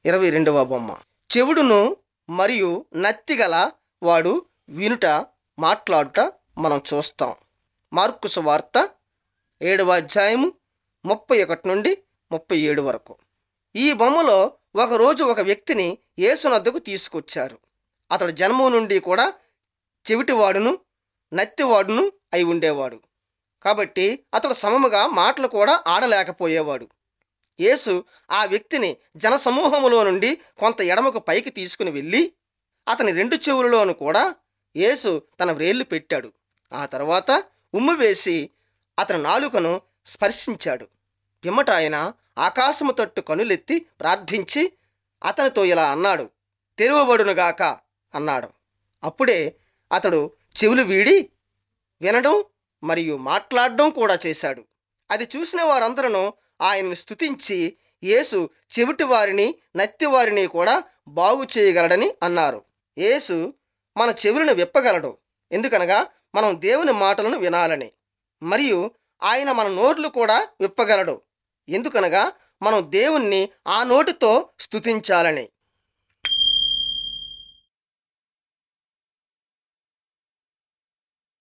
ఇరవై రెండవ బొమ్మ చెవుడును మరియు నత్తిగల వాడు వినుట మాట్లాడుట మనం చూస్తాం మార్కు సువార్త ఏడవ అధ్యాయము ముప్పై ఒకటి నుండి ముప్పై ఏడు వరకు ఈ బొమ్మలో ఒకరోజు ఒక వ్యక్తిని యేసునద్దకు తీసుకొచ్చారు అతడు జన్మం నుండి కూడా చెవిటివాడును నత్తివాడును అయి ఉండేవాడు కాబట్టి అతడు సమముగా మాటలు కూడా ఆడలేకపోయేవాడు యేసు ఆ వ్యక్తిని జనసమూహములో నుండి కొంత ఎడమకు పైకి తీసుకుని వెళ్ళి అతని రెండు చెవులలోనూ కూడా యేసు తన వ్రేళ్లు పెట్టాడు ఆ తర్వాత ఉమ్ము వేసి అతని నాలుకను స్పర్శించాడు పిమ్మట ఆయన ఆకాశము తట్టు కనులెత్తి ప్రార్థించి అతనితో ఇలా అన్నాడు తెరువబడునుగాక అన్నాడు అప్పుడే అతడు చెవులు వీడి వినడం మరియు మాట్లాడడం కూడా చేశాడు అది చూసిన వారందరూ ఆయన్ను స్తుతించి యేసు చెవిటి వారిని నత్తి వారిని కూడా బాగు చేయగలడని అన్నారు యేసు మన చెవులను విప్పగలడు ఎందుకనగా మనం దేవుని మాటలను వినాలని మరియు ఆయన మన నోర్లు కూడా విప్పగలడు ఎందుకనగా మనం దేవుణ్ణి ఆ నోటితో స్తుతించాలని